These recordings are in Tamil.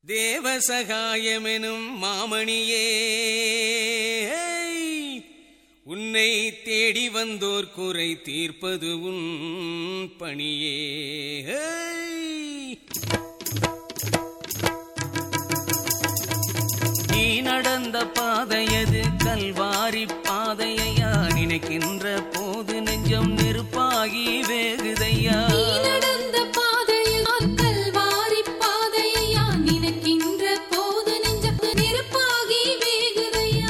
தேவசகாயமெனும் மாமணியே உன்னை தேடி வந்தோர் குறை தீர்ப்பது உன் பணியே நீ நடந்த பாதையது கல்வாரி பாதையா நினைக்கின்ற போது நெஞ்சம் நெருப்பாகி வேகுதையா நீ நடந்த பாதையில் கல்வாரி பாதையா நினைக்கின்ற போது நெஞ்சத்து நெருப்பாகி வேகுதையா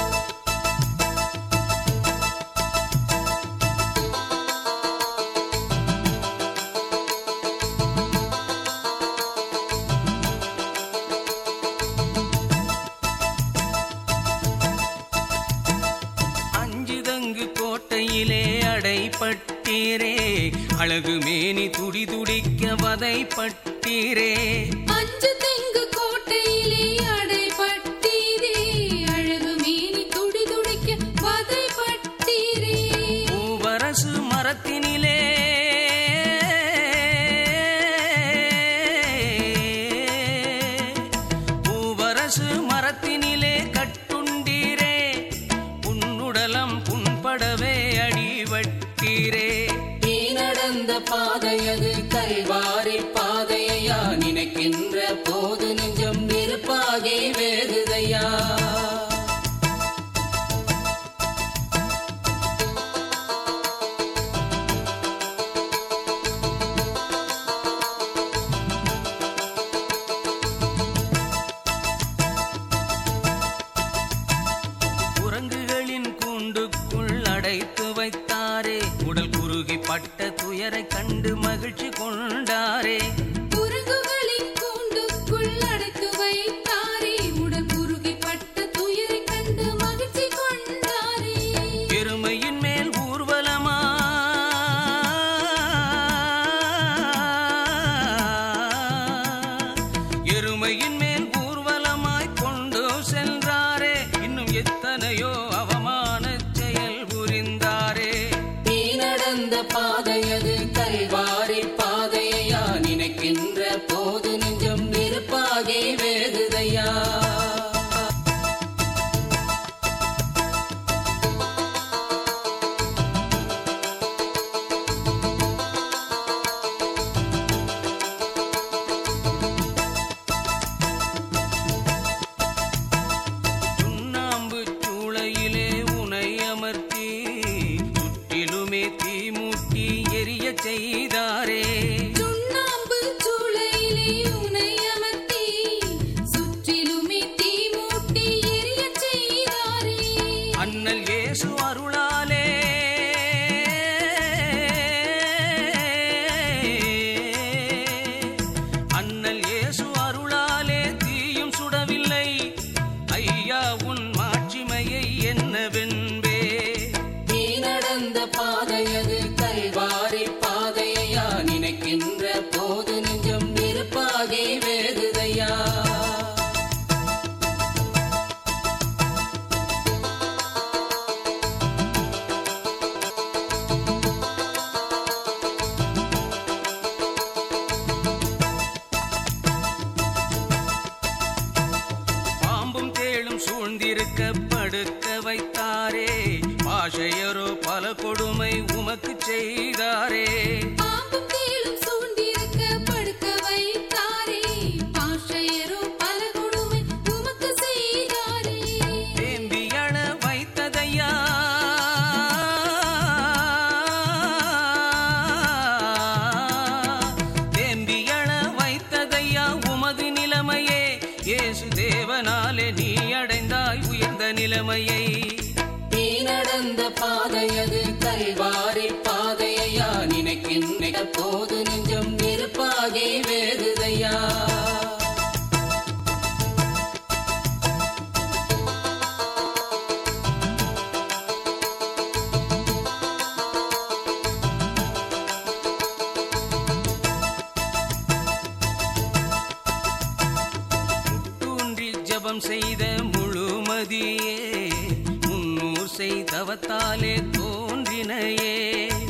அஞ்சுதங்கு கோட்டையிலே அடைப்பட்டீரே அழகு மேனி துடி துடிக்க வதைப்பட்டீரே அஞ்சு தெங்கு கோட்டையிலே அடைபட்டீரே அழகு மேனி துடி துடிக்க வதைப்பட்டீரே பூவரசு மரத்தினிலே பூவரசு மரத்தினிலே கட்டுண்டீரே புன்னுடலம் புண்படவே அடிவட்டீரே நீ நடந்த பாதையது கல்வாரி பாதையா நினைக்கின்ற போது நெஞ்சம் நெருப்பாகி வேகுதையா குரங்குகளின் கூண்டுக்குள் அடைத்து வைத்தாரே உடல் குறுகி பட்ட துயரை கண்டு மகிழ்ச்சி கொண்டாரே குரங்குகளின் கூண்டுக்குள் அடைத்து வைத்தாரே உடல் குறுகி பட்ட துயரை கண்டு மகிழ்ச்சி கொண்டாரே பெருமையின் மேல் ஊர்வலமா எருமையின் மேல் ஊர்வலமாய் கொண்டு சென்றாரே இன்னும் எத்தனையோ அவமான செயல் புரிந்தாரே நீ நடந்த பாதையது கல்வாரி பாதையா நினைக்கின்ற போது நெஞ்சம் நெருப்பாகி வேகுதையா சுண்ணாம்பு சூளையிலே உனை அமர்த்தி சுற்றிலுமே தீ மூட்டி எரிய செய்தாரே சுண்ணாம்பு சூளையிலே உனை அமர்த்தி சுற்றிலுமே தீ மூட்டி எரியச் செய்தாரே அண்ணல் இயேசு அருளாலே அண்ணல் இயேசு அருளாலே தீயும் சுடவில்லை ஐயா உன் மாட்சிமையை என்னவென்பே நீ நடந்த பாதையது கல்வாரி பாதையா நினைக்கின்ற போது நெஞ்சம் நெருப்பாகி வேகுதையா பாம்பும் தேளும் சூழ்ந்திருக்க படுக்க வைத்தாரே பாஷையரோ பல கொடுமை உமக்கு செய்தாரே பாம்பும் தேளும் சூழ்ந்திருக்க படுக்க வைத்தாரே பாஷையரோ பல கொடுமை உமக்கு செய்தாரே தேம்பியள வைத்ததையா தேம்பியள வைத்ததையா உமது நிலைமையே இயேசு தேவனாலே நீ அடைந்தாய் உயர்ந்த நிலைமையை நீ நடந்த பாதையது கல்வாரி பாதையா நினைக்கின்ற போது நெஞ்சம் நெருப்பாகி வேகுதையா தூன்றில் ஜெபம் செய்த முழுமதியே முன்னூர் செய்தவத்தாலே தோன்றினையே